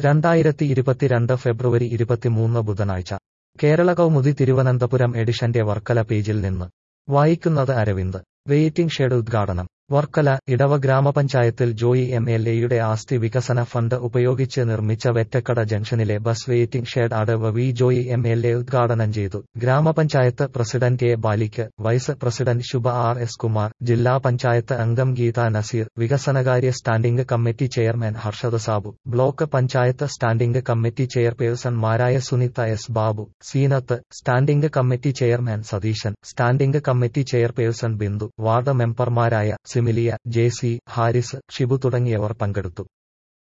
രണ്ടായിരത്തി ഇരുപത്തിരണ്ട് ഫെബ്രുവരി ഇരുപത്തിമൂന്ന് ബുധനാഴ്ച കേരള കൗമുദി തിരുവനന്തപുരം എഡിഷന്റെ വർക്കല പേജിൽ നിന്ന് വായിക്കുന്നത് അരവിന്ദ് വെയിറ്റിംഗ് ഷെഡ് ഉദ്ഘാടനം വർക്കല ഇടവ ഗ്രാമപഞ്ചായത്തിൽ ജോയി എം എൽ എയുടെ ആസ്തി വികസന ഫണ്ട് ഉപയോഗിച്ച് നിർമ്മിച്ച വെറ്റക്കട ജംഗ്ഷനിലെ ബസ് വെയിറ്റിംഗ് ഷെഡ് അടവ് V Joy M L A ഉദ്ഘാടനം ചെയ്തു ഗ്രാമപഞ്ചായത്ത് president A Balik vice president Shubha R S Kumar ജില്ലാ പഞ്ചായത്ത് അംഗം ഗീത നസീർ വികസനകാര്യ standing committee chairman Harshad Sabu block panchayat standing committee ചെയർപേഴ്സൺമാരായ Sunitha S Babu Seenath standing committee chairman Satheesan standing committee chairperson Bindu ward മെമ്പർമാരായ സിമിലിയ ജെ സി ഹാരിസ് ഷിബു തുടങ്ങിയവർ പങ്കെടുത്തു